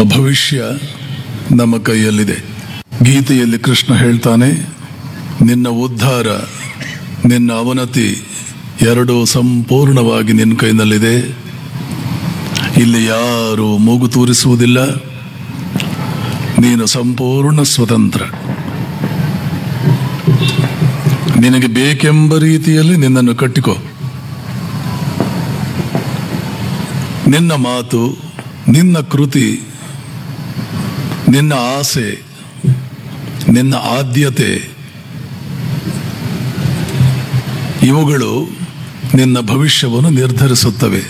ಭವಿಷ್ಯ ನಮ್ಮ ಕೈಯಲ್ಲಿದೆ ಗೀತೆಯಲ್ಲಿ ಕೃಷ್ಣ ಹೇಳ್ತಾನೆ ನಿನ್ನ ಉದ್ಧಾರ ನಿನ್ನ ಅವನತಿ ಎರಡೂ ಸಂಪೂರ್ಣವಾಗಿ ನಿನ್ನ ಕೈನಲ್ಲಿದೆ ಇಲ್ಲಿ ಯಾರು ಮೂಗು ತೂರಿಸುವುದಿಲ್ಲ ನೀನು ಸಂಪೂರ್ಣ ಸ್ವತಂತ್ರ ನಿನಗೆ ಬೇಕೆಂಬ ರೀತಿಯಲ್ಲಿ ನಿನ್ನನ್ನು ಕಟ್ಟಿಕೋ ನಿನ್ನ ಮಾತು ನಿನ್ನ ಕೃತಿ ನಿನ್ನ ಆಸೆ ನಿನ್ನ ಆದ್ಯತೆ ಇವುಗಳು ನಿನ್ನ ಭವಿಷ್ಯವನ್ನು ನಿರ್ಧರಿಸುತ್ತವೆ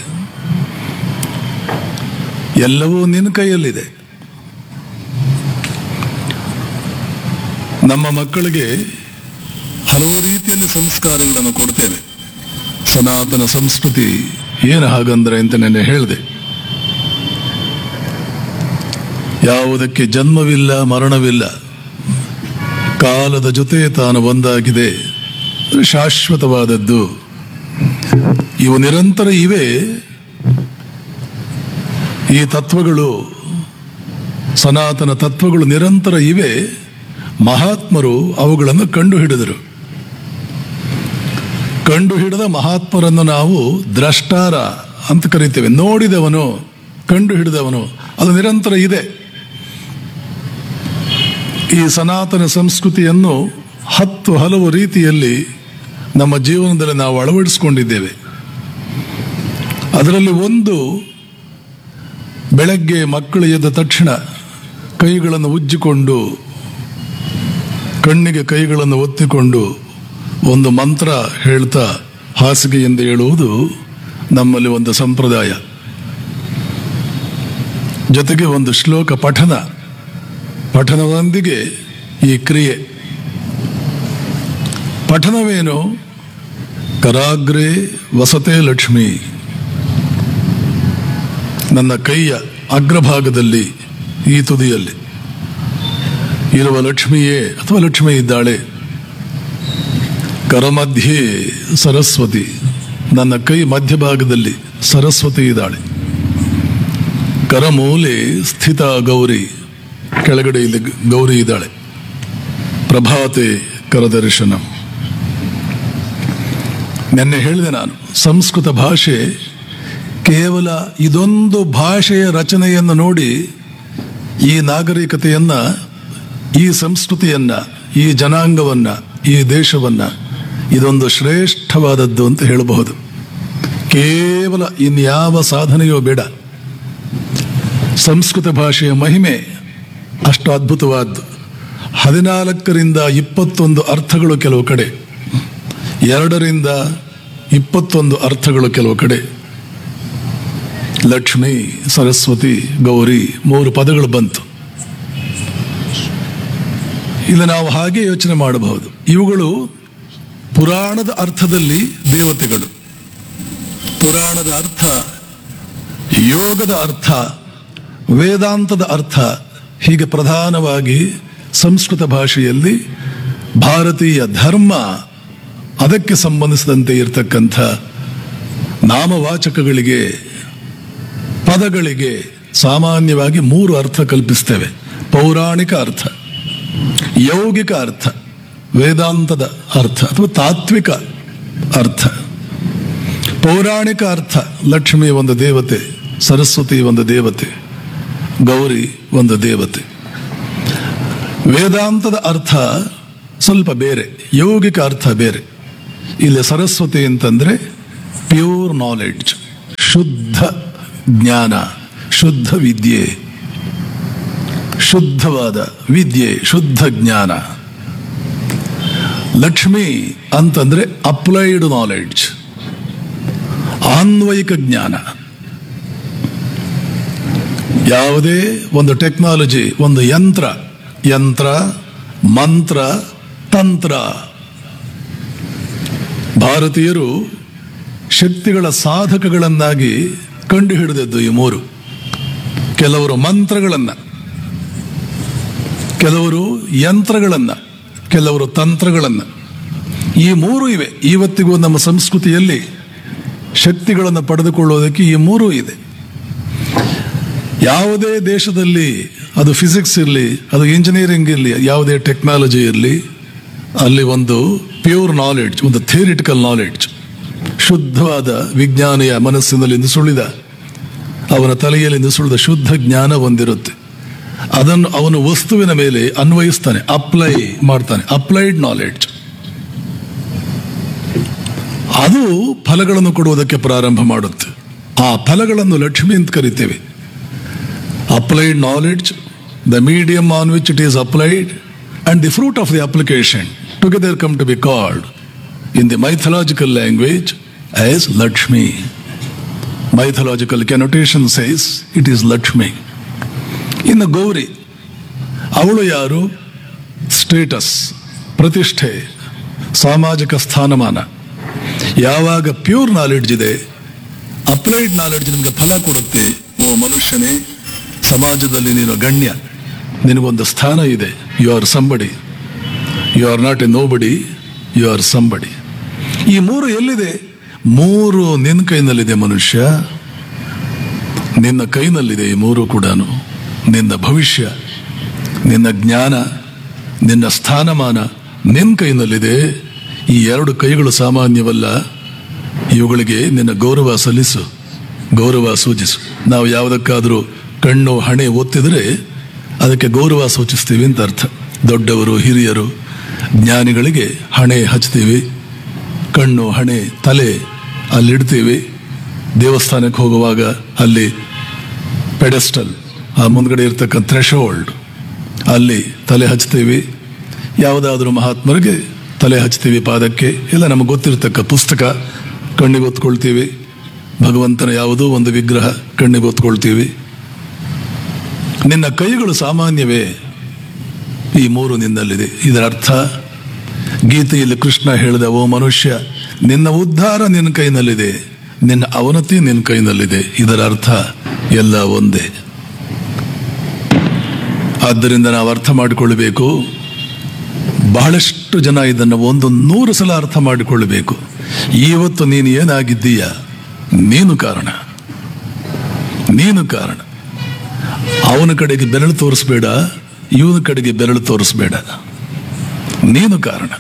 ಎಲ್ಲವೂ ನಿನ್ನ ಕೈಯಲ್ಲಿದೆ ನಮ್ಮ ಮಕ್ಕಳಿಗೆ ಹಲವು ರೀತಿಯಲ್ಲಿ ಸಂಸ್ಕಾರಗಳನ್ನು ಕೊಡ್ತೇವೆ ಸನಾತನ ಸಂಸ್ಕೃತಿ ಏನು ಹಾಗಂದ್ರೆ ಅಂತ ನೆನ್ನೆ ಹೇಳಿದೆ ಯಾವುದಕ್ಕೆ ಜನ್ಮವಿಲ್ಲ ಮರಣವಿಲ್ಲ ಕಾಲದ ಜೊತೆ ತಾನು ಒಂದಾಗಿದೆ ಶಾಶ್ವತವಾದದ್ದು ಇವು ನಿರಂತರ ಇವೆ ಈ ತತ್ವಗಳು ಸನಾತನ ತತ್ವಗಳು ನಿರಂತರ ಇವೆ ಮಹಾತ್ಮರು ಅವುಗಳನ್ನು ಕಂಡು ಹಿಡಿದರು ಕಂಡು ಹಿಡಿದ ಮಹಾತ್ಮರನ್ನು ನಾವು ದ್ರಷ್ಟಾರ ಅಂತ ಕರಿತೇವೆ ನೋಡಿದವನು ಕಂಡು ಹಿಡಿದವನು ಅದು ನಿರಂತರ ಇದೆ ಈ ಸನಾತನ ಸಂಸ್ಕೃತಿಯನ್ನು ಹತ್ತು ಹಲವು ರೀತಿಯಲ್ಲಿ ನಮ್ಮ ಜೀವನದಲ್ಲಿ ನಾವು ಅಳವಡಿಸಿಕೊಂಡಿದ್ದೇವೆ ಅದರಲ್ಲಿ ಒಂದು ಬೆಳಗ್ಗೆ ಮಕ್ಕಳು ಎದ್ದ ತಕ್ಷಣ ಕೈಗಳನ್ನು ಉಜ್ಜಿಕೊಂಡು ಕಣ್ಣಿಗೆ ಕೈಗಳನ್ನು ಒತ್ತಿಕೊಂಡು ಒಂದು ಮಂತ್ರ ಹೇಳ್ತಾ ಹಾಸಿಗೆಯಿಂದ ಹೇಳುವುದು ನಮ್ಮಲ್ಲಿ ಒಂದು ಸಂಪ್ರದಾಯ ಜೊತೆಗೆ ಒಂದು ಶ್ಲೋಕ ಪಠನ ಪಠನದೊಂದಿಗೆ ಈ ಕ್ರಿಯೆ ಪಠನವೇನು ಕರಾಗ್ರೆ ವಸತೆ ಲಕ್ಷ್ಮಿ ನನ್ನ ಕೈಯ ಅಗ್ರಭಾಗದಲ್ಲಿ ಈ ತುದಿಯಲ್ಲಿ ಇರುವ ಲಕ್ಷ್ಮಿಯೇ ಅಥವಾ ಲಕ್ಷ್ಮಿ ಇದ್ದಾಳೆ ಕರಮಧ್ಯೆ ಸರಸ್ವತಿ ನನ್ನ ಕೈ ಮಧ್ಯಭಾಗದಲ್ಲಿ ಸರಸ್ವತಿ ಇದ್ದಾಳೆ ಕರಮೂಲೆ ಸ್ಥಿತ ಗೌರಿ ಕೆಳಗಡೆ ಇಲ್ಲಿ ಗೌರಿ ಇದ್ದಾಳೆ ಪ್ರಭಾತೆ ಕರದರ್ಶನ ನಿನ್ನೆ ಹೇಳಿದೆ ನಾನು ಸಂಸ್ಕೃತ ಭಾಷೆ ಕೇವಲ ಇದೊಂದು ಭಾಷೆಯ ರಚನೆಯನ್ನು ನೋಡಿ ಈ ನಾಗರಿಕತೆಯನ್ನ ಈ ಸಂಸ್ಕೃತಿಯನ್ನ ಈ ಜನಾಂಗವನ್ನ ಈ ದೇಶವನ್ನ ಇದೊಂದು ಶ್ರೇಷ್ಠವಾದದ್ದು ಅಂತ ಹೇಳಬಹುದು ಕೇವಲ ಇನ್ಯಾವ ಸಾಧನೆಯೋ ಬೇಡ ಸಂಸ್ಕೃತ ಭಾಷೆಯ ಮಹಿಮೆ ಅಷ್ಟು ಅದ್ಭುತವಾದ್ದು ಹದಿನಾಲ್ಕರಿಂದ ಇಪ್ಪತ್ತೊಂದು ಅರ್ಥಗಳು ಕೆಲವು ಕಡೆ ಎರಡರಿಂದ ಇಪ್ಪತ್ತೊಂದು ಅರ್ಥಗಳು ಕೆಲವು ಕಡೆ ಲಕ್ಷ್ಮಿ ಸರಸ್ವತಿ ಗೌರಿ ಮೂರು ಪದಗಳು ಬಂತು ಇಲ್ಲಿ ನಾವು ಹಾಗೆ ಯೋಚನೆ ಮಾಡಬಹುದು ಇವುಗಳು ಪುರಾಣದ ಅರ್ಥದಲ್ಲಿ ದೇವತೆಗಳು ಪುರಾಣದ ಅರ್ಥ ಯೋಗದ ಅರ್ಥ ವೇದಾಂತದ ಅರ್ಥ ಹೀಗೆ ಪ್ರಧಾನವಾಗಿ ಸಂಸ್ಕೃತ ಭಾಷೆಯಲ್ಲಿ ಭಾರತೀಯ ಧರ್ಮ ಅದಕ್ಕೆ ಸಂಬಂಧಿಸಿದಂತೆ ಇರತಕ್ಕಂಥ ನಾಮವಾಚಕಗಳಿಗೆ ಪದಗಳಿಗೆ ಸಾಮಾನ್ಯವಾಗಿ ಮೂರು ಅರ್ಥ ಕಲ್ಪಿಸ್ತೇವೆ ಪೌರಾಣಿಕ ಅರ್ಥ ಯೌಗಿಕ ಅರ್ಥ ವೇದಾಂತದ ಅರ್ಥ ಅಥವಾ ತಾತ್ವಿಕ ಅರ್ಥ ಪೌರಾಣಿಕ ಅರ್ಥ ಲಕ್ಷ್ಮಿ ಒಂದು ದೇವತೆ ಸರಸ್ವತಿ ಒಂದು ದೇವತೆ ಗೌರಿ ಒಂದು ದೇವತೆ ವೇದಾಂತದ ಅರ್ಥ ಸ್ವಲ್ಪ ಬೇರೆ ಯೌಗಿಕ ಅರ್ಥ ಬೇರೆ ಇಲ್ಲಿ ಸರಸ್ವತಿ ಅಂತಂದ್ರೆ ಪ್ಯೂರ್ ನಾಲೆಡ್ಜ್ ಶುದ್ಧ ಜ್ಞಾನ ಶುದ್ಧ ವಿದ್ಯೆ ಶುದ್ಧವಾದ ವಿದ್ಯೆ ಶುದ್ಧ ಜ್ಞಾನ ಲಕ್ಷ್ಮಿ ಅಂತಂದ್ರೆ ಅಪ್ಲೈಡ್ ನಾಲೆಡ್ಜ್ ಆನ್ವಯಿಕ ಜ್ಞಾನ ಯಾವುದೇ ಒಂದು ಟೆಕ್ನಾಲಜಿ ಒಂದು ಯಂತ್ರ ಯಂತ್ರ ಮಂತ್ರ ತಂತ್ರ ಭಾರತೀಯರು ಶಕ್ತಿಗಳ ಸಾಧಕಗಳನ್ನಾಗಿ ಕಂಡು ಹಿಡಿದದ್ದು ಈ ಮೂರು ಕೆಲವರು ಮಂತ್ರಗಳನ್ನ ಕೆಲವರು ಯಂತ್ರಗಳನ್ನ ಕೆಲವರು ತಂತ್ರಗಳನ್ನ ಈ ಮೂರು ಇವೆ ಇವತ್ತಿಗೂ ನಮ್ಮ ಸಂಸ್ಕೃತಿಯಲ್ಲಿ ಶಕ್ತಿಗಳನ್ನು ಪಡೆದುಕೊಳ್ಳುವುದಕ್ಕೆ ಈ ಮೂರೂ ಇದೆ ಯಾವುದೇ ದೇಶದಲ್ಲಿ ಅದು ಫಿಸಿಕ್ಸ್ ಇರಲಿ ಅದು ಇಂಜಿನಿಯರಿಂಗ್ ಇರಲಿ ಯಾವುದೇ ಟೆಕ್ನಾಲಜಿ ಇರಲಿ ಅಲ್ಲಿ ಒಂದು ಪ್ಯೂರ್ ನಾಲೆಡ್ಜ್ ಒಂದು ಥಿಯರಿಟಿಕಲ್ ನಾಲೆಡ್ಜ್ ಶುದ್ಧವಾದ ವಿಜ್ಞಾನಿಯ ಮನಸ್ಸಿನಲ್ಲಿ ನುಸುಳಿದ ಅವನ ತಲೆಯಲ್ಲಿ ನುಸುಳಿದ ಶುದ್ಧ ಜ್ಞಾನ ಹೊಂದಿರುತ್ತೆ ಅದನ್ನು ಅವನು ವಸ್ತುವಿನ ಮೇಲೆ ಅನ್ವಯಿಸ್ತಾನೆ ಅಪ್ಲೈ ಮಾಡ್ತಾನೆ ಅಪ್ಲೈಡ್ ನಾಲೆಡ್ಜ್ ಅದು ಫಲಗಳನ್ನು ಕೊಡುವುದಕ್ಕೆ ಪ್ರಾರಂಭ ಮಾಡುತ್ತೆ ಆ ಫಲಗಳನ್ನು ಲಕ್ಷ್ಮಿ ಅಂತ ಕರಿತೇವೆ applied knowledge the medium on which it is applied and the fruit of the application together come to be called in the mythological language as Lakshmi mythological connotation says it is Lakshmi ಇನ್ನು ಗೌರಿ ಅವಳು ಯಾರು ಸ್ಟೇಟಸ್ ಪ್ರತಿಷ್ಠೆ ಸಾಮಾಜಿಕ ಸ್ಥಾನಮಾನ ಯಾವಾಗ pure knowledge ಇದೆ applied knowledge ನಿಮಗೆ ಫಲ ಕೊಡುತ್ತೆ ಓ ಮನುಷ್ಯನೇ ಸಮಾಜದಲ್ಲಿ ನೀನು ಗಣ್ಯ ನಿನಗೊಂದು ಸ್ಥಾನ ಇದೆ you are somebody you are not a nobody you are somebody ಈ ಮೂರು ಎಲ್ಲಿದೆ ಮೂರು ನಿನ್ನ ಕೈನಲ್ಲಿದೆ ಮನುಷ್ಯ ನಿನ್ನ ಕೈನಲ್ಲಿದೆ ಈ ಮೂರು ಕೂಡ ನಿನ್ನ ಭವಿಷ್ಯ ನಿನ್ನ ಜ್ಞಾನ ನಿನ್ನ ಸ್ಥಾನಮಾನ ನಿನ್ನ ಕೈನಲ್ಲಿದೆ ಈ ಎರಡು ಕೈಗಳು ಸಾಮಾನ್ಯವಲ್ಲ ಇವುಗಳಿಗೆ ನಿನ್ನ ಗೌರವ ಸಲ್ಲಿಸು ಗೌರವ ಸೂಚಿಸು ನಾವು ಯಾವುದಕ್ಕಾದರೂ ಕಣ್ಣು ಹಣೆ ಒತ್ತಿದರೆ ಅದಕ್ಕೆ ಗೌರವ ಸೂಚಿಸ್ತೀವಿ ಅಂತ ಅರ್ಥ ದೊಡ್ಡವರು ಹಿರಿಯರು ಜ್ಞಾನಿಗಳಿಗೆ ಹಣೆ ಹಚ್ತೀವಿ ಕಣ್ಣು ಹಣೆ ತಲೆ ಅಲ್ಲಿಡ್ತೀವಿ ದೇವಸ್ಥಾನಕ್ಕೆ ಹೋಗುವಾಗ ಅಲ್ಲಿ ಪೆಡೆಸ್ಟಲ್ ಆ ಮುಂದ್ಗಡೆ ಇರ್ತಕ್ಕಂಥ ಥ್ರೆಶೋಲ್ಡ್ ಅಲ್ಲಿ ತಲೆ ಹಚ್ತೀವಿ ಯಾವುದಾದ್ರೂ ಮಹಾತ್ಮರಿಗೆ ತಲೆ ಹಚ್ತೀವಿ ಪಾದಕ್ಕೆ ಇಲ್ಲ ನಮಗೆ ಗೊತ್ತಿರತಕ್ಕ ಪುಸ್ತಕ ಕಣ್ಣಿಗೆ ಒತ್ಕೊಳ್ತೀವಿ ಭಗವಂತನ ಯಾವುದೋ ಒಂದು ವಿಗ್ರಹ ಕಣ್ಣಿಗೆ ಒತ್ಕೊಳ್ತೀವಿ ನಿನ್ನ ಕೈಗಳು ಸಾಮಾನ್ಯವೇ ಈ ಮೂರು ನಿನ್ನಲ್ಲಿದೆ ಇದರ ಅರ್ಥ ಗೀತೆಯಲ್ಲಿ ಕೃಷ್ಣ ಹೇಳಿದ ಓ ಮನುಷ್ಯ ನಿನ್ನ ಉದ್ಧಾರ ನಿನ್ನ ಕೈನಲ್ಲಿದೆ ನಿನ್ನ ಅವನತಿ ನಿನ್ನ ಕೈನಲ್ಲಿದೆ ಇದರ ಅರ್ಥ ಎಲ್ಲ ಒಂದೇ ಆದ್ದರಿಂದ ನಾವು ಅರ್ಥ ಮಾಡಿಕೊಳ್ಳಬೇಕು ಬಹಳಷ್ಟು ಜನ ಇದನ್ನು ಒಂದು ನೂರು ಸಲ ಅರ್ಥ ಮಾಡಿಕೊಳ್ಳಬೇಕು ಇವತ್ತು ನೀನು ಏನಾಗಿದ್ದೀಯ ನೀನು ಕಾರಣ ನೀನು ಕಾರಣ ಅವನ ಕಡೆಗೆ ಬೆರಳು ತೋರಿಸ್ಬೇಡ ಇವನ ಕಡೆಗೆ ಬೆರಳು ತೋರಿಸ್ಬೇಡ ನೀನು ಕಾರಣ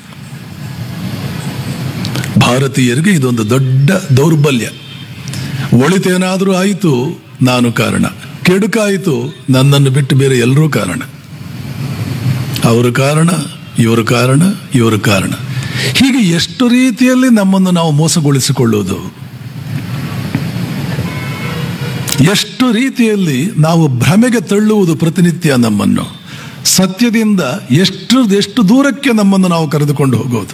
ಭಾರತೀಯರಿಗೆ ಇದೊಂದು ದೊಡ್ಡ ದೌರ್ಬಲ್ಯ ಒಳಿತೇನಾದರೂ ಆಯಿತು ನಾನು ಕಾರಣ ಕೆಡುಕಾಯಿತು ನನ್ನನ್ನು ಬಿಟ್ಟು ಬೇರೆ ಎಲ್ಲರೂ ಕಾರಣ ಅವರು ಕಾರಣ ಇವರು ಕಾರಣ ಇವರು ಕಾರಣ ಹೀಗೆ ಎಷ್ಟು ರೀತಿಯಲ್ಲಿ ನಮ್ಮನ್ನು ನಾವು ಮೋಸಗೊಳಿಸಿಕೊಳ್ಳುವುದು ಎಷ್ಟು ರೀತಿಯಲ್ಲಿ ನಾವು ಭ್ರಮೆಗೆ ತಳ್ಳುವುದು ಪ್ರತಿನಿತ್ಯ ನಮ್ಮನ್ನು ಸತ್ಯದಿಂದ ಎಷ್ಟು ಎಷ್ಟು ದೂರಕ್ಕೆ ನಮ್ಮನ್ನು ನಾವು ಕರೆದುಕೊಂಡು ಹೋಗೋದು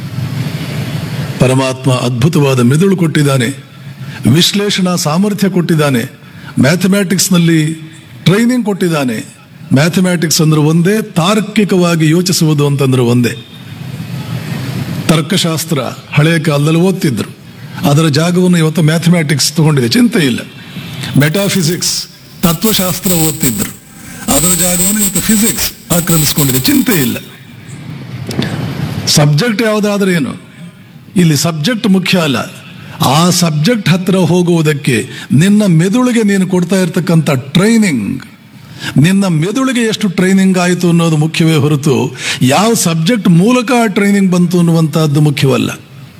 ಪರಮಾತ್ಮ ಅದ್ಭುತವಾದ ಮೆದುಳು ಕೊಟ್ಟಿದ್ದಾನೆ ವಿಶ್ಲೇಷಣಾ ಸಾಮರ್ಥ್ಯ ಕೊಟ್ಟಿದ್ದಾನೆ ಮ್ಯಾಥಮ್ಯಾಟಿಕ್ಸ್ನಲ್ಲಿ ಟ್ರೈನಿಂಗ್ ಕೊಟ್ಟಿದ್ದಾನೆ ಮ್ಯಾಥಮ್ಯಾಟಿಕ್ಸ್ ಅಂದ್ರೆ ಒಂದೇ ತಾರ್ಕಿಕವಾಗಿ ಯೋಚಿಸುವುದು ಅಂತಂದ್ರೆ ಒಂದೇ ತರ್ಕಶಾಸ್ತ್ರ ಹಳೆಯ ಕಾಲದಲ್ಲಿ ಓದ್ತಿದ್ರು ಅದರ ಜಾಗವನ್ನು ಇವತ್ತು ಮ್ಯಾಥಮ್ಯಾಟಿಕ್ಸ್ ತಗೊಂಡಿದೆ ಚಿಂತೆ ಇಲ್ಲ ಮೆಟಾಫಿಸಿಕ್ಸ್ ತತ್ವಶಾಸ್ತ್ರ ಓದ್ತಿದ್ರು ಅದರ ಜಾಗವನ್ನು ಇವತ್ತು ಫಿಸಿಕ್ಸ್ ಆಕ್ರಮಿಸಿಕೊಂಡಿದೆ ಚಿಂತೆ ಇಲ್ಲ ಸಬ್ಜೆಕ್ಟ್ ಯಾವುದಾದ್ರೂ ಏನು ಇಲ್ಲಿ ಸಬ್ಜೆಕ್ಟ್ ಮುಖ್ಯ ಅಲ್ಲ ಆ ಸಬ್ಜೆಕ್ಟ್ ಹತ್ರ ಹೋಗುವುದಕ್ಕೆ ನಿನ್ನ ಮೆದುಳಿಗೆ ನೀನು ಕೊಡ್ತಾ ಇರ್ತಕ್ಕಂಥ ಟ್ರೈನಿಂಗ್ ನಿನ್ನ ಮೆದುಳಿಗೆ ಎಷ್ಟು ಟ್ರೈನಿಂಗ್ ಆಯಿತು ಅನ್ನೋದು ಮುಖ್ಯವೇ ಹೊರತು ಯಾವ ಸಬ್ಜೆಕ್ಟ್ ಮೂಲಕ ಆ ಟ್ರೈನಿಂಗ್ ಬಂತು ಅನ್ನುವಂತಹದ್ದು ಮುಖ್ಯವಲ್ಲ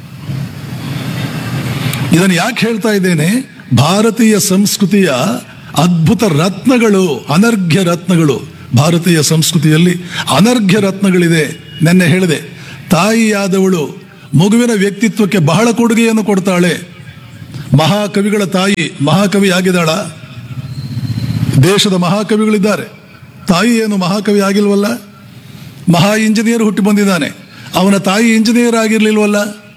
ಇದನ್ನು ಯಾಕೆ ಹೇಳ್ತಾ ಇದ್ದೇನೆ ಭಾರತೀಯ ಸಂಸ್ಕೃತಿಯ ಅದ್ಭುತ ರತ್ನಗಳು ಅನರ್ಘ್ಯ ರತ್ನಗಳು ಭಾರತೀಯ ಸಂಸ್ಕೃತಿಯಲ್ಲಿ ಅನರ್ಘ್ಯ ರತ್ನಗಳಿದೆ ನೆನ್ನೆ ಹೇಳಿದೆ ತಾಯಿಯಾದವಳು ಮಗುವಿನ ವ್ಯಕ್ತಿತ್ವಕ್ಕೆ ಬಹಳ ಕೊಡುಗೆಯನ್ನು ಕೊಡ್ತಾಳೆ ಮಹಾಕವಿಗಳ ತಾಯಿ ಮಹಾಕವಿ ಆಗಿದ್ದಾಳ ದೇಶದ ಮಹಾಕವಿಗಳಿದ್ದಾರೆ ತಾಯಿ ಏನು ಮಹಾಕವಿ ಆಗಿಲ್ವಲ್ಲ ಮಹಾ ಇಂಜಿನಿಯರ್ ಹುಟ್ಟಿ ಬಂದಿದ್ದಾನೆ ಅವನ ತಾಯಿ ಇಂಜಿನಿಯರ್ ಆಗಿರ್ಲಿಲ್ವಲ್ಲ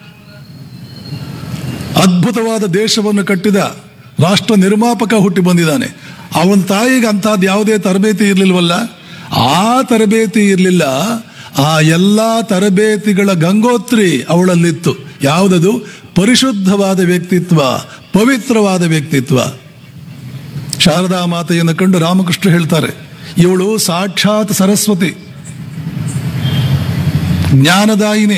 ಅದ್ಭುತವಾದ ದೇಶವನ್ನು ಕಟ್ಟಿದ ರಾಷ್ಟ್ರ ನಿರ್ಮಾಪಕ ಹುಟ್ಟಿ ಬಂದಿದ್ದಾನೆ ಅವನ ತಾಯಿಗೆ ಅಂತಹದ್ದು ಯಾವುದೇ ತರಬೇತಿ ಇರಲಿಲ್ವಲ್ಲ ಆ ತರಬೇತಿ ಇರಲಿಲ್ಲ ಆ ಎಲ್ಲ ತರಬೇತಿಗಳ ಗಂಗೋತ್ರಿ ಅವಳಲ್ಲಿತ್ತು ಯಾವುದದು ಪರಿಶುದ್ಧವಾದ ವ್ಯಕ್ತಿತ್ವ ಪವಿತ್ರವಾದ ವ್ಯಕ್ತಿತ್ವ ಶಾರದಾ ಮಾತೆಯನ್ನು ಕಂಡು ರಾಮಕೃಷ್ಣ ಹೇಳ್ತಾರೆ ಇವಳು ಸಾಕ್ಷಾತ್ ಸರಸ್ವತಿ ಜ್ಞಾನದಾಯಿನಿ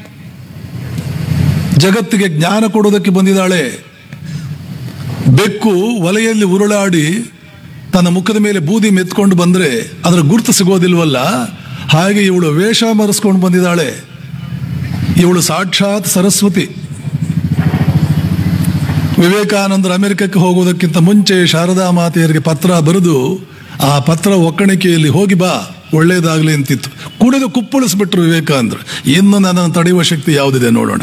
ಜಗತ್ತಿಗೆ ಜ್ಞಾನ ಕೊಡೋದಕ್ಕೆ ಬಂದಿದ್ದಾಳೆ ಬೆಕ್ಕು ಒಲೆಯಲ್ಲಿ ಉರುಳಾಡಿ ತನ್ನ ಮುಖದ ಮೇಲೆ ಬೂದಿ ಮೆತ್ಕೊಂಡು ಬಂದ್ರೆ ಅದರ ಗುರುತು ಸಿಗೋದಿಲ್ವಲ್ಲ ಹಾಗೆ ಇವಳು ವೇಷ ಮರೆಸ್ಕೊಂಡು ಬಂದಿದ್ದಾಳೆ ಇವಳು ಸಾಕ್ಷಾತ್ ಸರಸ್ವತಿ ವಿವೇಕಾನಂದರು ಅಮೆರಿಕಕ್ಕೆ ಹೋಗುವುದಕ್ಕಿಂತ ಮುಂಚೆ ಶಾರದಾ ಮಾತೆಯರಿಗೆ ಪತ್ರ ಬರೆದು ಆ ಪತ್ರ ಒಕ್ಕಣಿಕೆಯಲ್ಲಿ ಹೋಗಿ ಬಾ ಒಳ್ಳೇದಾಗ್ಲಿ ಅಂತಿತ್ತು ಕುಡಿದು ಕುಪ್ಪಳಿಸ್ಬಿಟ್ರು ವಿವೇಕಾನಂದರು ಇನ್ನು ನನ್ನನ್ನು ತಡೆಯುವ ಶಕ್ತಿ ಯಾವುದಿದೆ ನೋಡೋಣ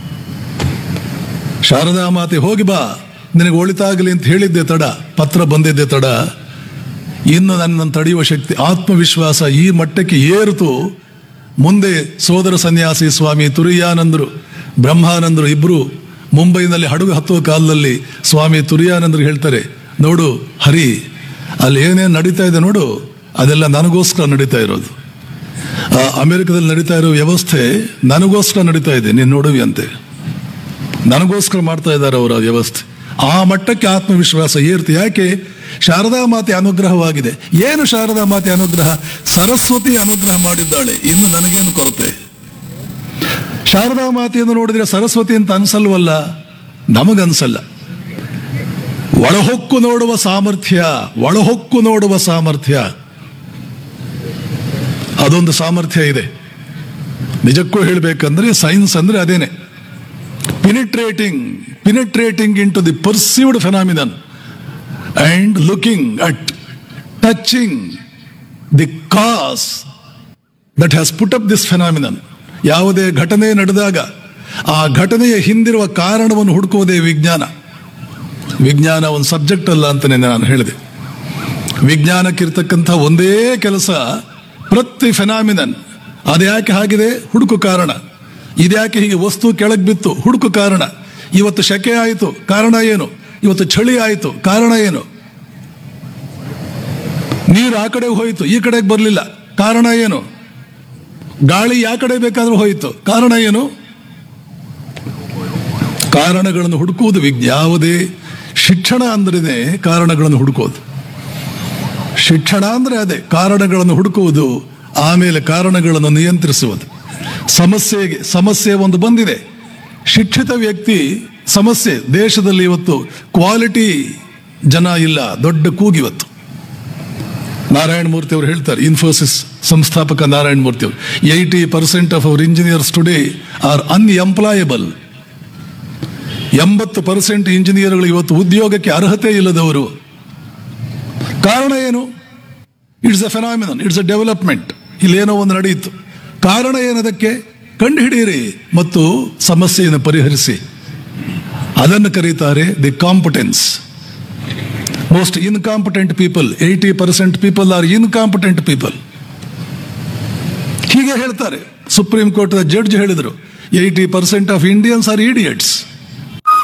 ಶಾರದಾ ಮಾತೆ ಹೋಗಿ ಬಾ ನಿನಗೆ ಒಳಿತಾಗಲಿ ಅಂತ ಹೇಳಿದ್ದೆ ತಡ ಪತ್ರ ಬಂದಿದ್ದೆ ತಡ ಇನ್ನು ನನ್ನನ್ನು ತಡೆಯುವ ಶಕ್ತಿ ಆತ್ಮವಿಶ್ವಾಸ ಈ ಮಟ್ಟಕ್ಕೆ ಏರಿತು ಮುಂದೆ ಸೋದರ ಸನ್ಯಾಸಿ ಸ್ವಾಮಿ ತುರಿಯಾನಂದರು ಬ್ರಹ್ಮಾನಂದರು ಇಬ್ರು ಮುಂಬೈನಲ್ಲಿ ಹಡಗು ಹತ್ತುವ ಕಾಲದಲ್ಲಿ ಸ್ವಾಮಿ ತುರಿಯಾನಂದರು ಹೇಳ್ತಾರೆ ನೋಡು ಹರಿ ಅಲ್ಲಿ ಏನೇನು ನಡೀತಾ ಇದೆ ನೋಡು ಅದೆಲ್ಲ ನನಗೋಸ್ಕರ ನಡೀತಾ ಇರೋದು ಆ ಅಮೆರಿಕದಲ್ಲಿ ನಡೀತಾ ಇರೋ ವ್ಯವಸ್ಥೆ ನನಗೋಸ್ಕರ ನಡೀತಾ ಇದೆ ನೀನು ನೋಡುವಿ ಅಂತೆ ನನಗೋಸ್ಕರ ಮಾಡ್ತಾ ಇದ್ದಾರೆ ಅವರ ವ್ಯವಸ್ಥೆ ಆ ಮಟ್ಟಕ್ಕೆ ಆತ್ಮವಿಶ್ವಾಸ ಏರ್ತು ಯಾಕೆ ಶಾರದಾ ಮಾತೆ ಅನುಗ್ರಹವಾಗಿದೆ ಏನು ಶಾರದಾ ಮಾತೆ ಅನುಗ್ರಹ ಸರಸ್ವತಿ ಅನುಗ್ರಹ ಮಾಡಿದ್ದಾಳೆ ಇನ್ನು ನನಗೇನು ಕೊರತೆ ಶಾರದಾ ಮಾತೆಯನ್ನು ನೋಡಿದ್ರೆ ಸರಸ್ವತಿ ಅಂತ ಅನ್ಸಲ್ವಲ್ಲ ನಮಗನ್ಸಲ್ಲ ಒಳಹೊಕ್ಕು ನೋಡುವ ಸಾಮರ್ಥ್ಯ ಒಳಹೊಕ್ಕು ನೋಡುವ ಸಾಮರ್ಥ್ಯ ಅದೊಂದು ಸಾಮರ್ಥ್ಯ ಇದೆ ನಿಜಕ್ಕೂ ಹೇಳಬೇಕಂದ್ರೆ ಸೈನ್ಸ್ ಅಂದ್ರೆ ಅದೇನೆ penetrating penetrating into the perceived phenomenon and looking at touching the cause that has put up this phenomenon ಯಾವುದೇ ಘಟನೆ ನಡೆದಾಗ ಆ ಘಟನೆಯ ಹಿಂದಿರುವ ಕಾರಣವನ್ನು ಹುಡುಕುವುದೇ ವಿಜ್ಞಾನ ವಿಜ್ಞಾನ ಒಂದು ಸಬ್ಜೆಕ್ಟ್ ಅಲ್ಲ ಅಂತಾನೆ ನಾನು ಹೇಳಿದೆ ವಿಜ್ಞಾನಕ್ಕಿರ್ತಕ್ಕಂಥ ಒಂದೇ ಕೆಲಸ ಪ್ರತಿ ಫೆನಾಮಿನನ್ ಅದ್ಯಾಕೆ ಹಾಗಿದೆ ಹುಡುಕು ಕಾರಣ ಇದ್ಯಾಕೆ ಹೀಗೆ ವಸ್ತು ಕೆಳಗೆ ಬಿತ್ತು ಹುಡುಕು ಕಾರಣ ಇವತ್ತು ಶಕೆ ಆಯಿತು ಕಾರಣ ಏನು ಇವತ್ತು ಚಳಿ ಆಯಿತು ಕಾರಣ ಏನು ನೀರು ಆ ಕಡೆ ಹೋಯಿತು ಈ ಕಡೆಗೆ ಬರಲಿಲ್ಲ ಕಾರಣ ಏನು ಗಾಳಿ ಯಾ ಕಡೆ ಬೇಕಾದ್ರೂ ಹೋಯಿತು ಕಾರಣ ಏನು ಕಾರಣಗಳನ್ನು ಹುಡುಕುವುದು ವಿಜ್ಞ ಯಾವುದೇ ಶಿಕ್ಷಣ ಅಂದ್ರೇನೆ ಕಾರಣಗಳನ್ನು ಹುಡುಕೋದು ಶಿಕ್ಷಣ ಅಂದ್ರೆ ಅದೇ ಕಾರಣಗಳನ್ನು ಹುಡುಕುವುದು ಆಮೇಲೆ ಕಾರಣಗಳನ್ನು ನಿಯಂತ್ರಿಸುವುದು ಸಮಸ್ಯೆಗೆ ಸಮಸ್ಯೆ ಒಂದು ಬಂದಿದೆ ಶಿಕ್ಷಿತ ವ್ಯಕ್ತಿ ಸಮಸ್ಯೆ ದೇಶದಲ್ಲಿ ಇವತ್ತು ಕ್ವಾಲಿಟಿ ಜನ ಇಲ್ಲ ದೊಡ್ಡ ಕೂಗಿವತ್ತು ನಾರಾಯಣ ಮೂರ್ತಿ ಅವರು ಹೇಳ್ತಾರೆ ಇನ್ಫೋಸಿಸ್ ಸಂಸ್ಥಾಪಕ ನಾರಾಯಣ ಮೂರ್ತಿ ಅವರು eighty percent of our engineers today are unemployable ಎಂಬತ್ತು ಪರ್ಸೆಂಟ್ ಇಂಜಿನಿಯರ್ಗಳು ಇವತ್ತು ಉದ್ಯೋಗಕ್ಕೆ ಅರ್ಹತೆ ಇಲ್ಲದವರು ಕಾರಣ ಏನು it's a phenomenon it's a development ಇಲ್ಲೇನೋ ಒಂದು ನಡೆಯಿತು ಕಾರಣ ಏನದಕ್ಕೆ ಕಂಡುಹಿಡಿಯಿರಿ ಮತ್ತು ಸಮಸ್ಯೆಯನ್ನು ಪರಿಹರಿಸಿ ಅದನ್ನು ಕರೀತಾರೆ the competence most incompetent people eighty percent people are incompetent people ಹೀಗೆ ಹೇಳ್ತಾರೆ ಸುಪ್ರೀಂ ಕೋರ್ಟ್ ಜಡ್ಜ್ ಹೇಳಿದರು eighty percent of Indians are idiots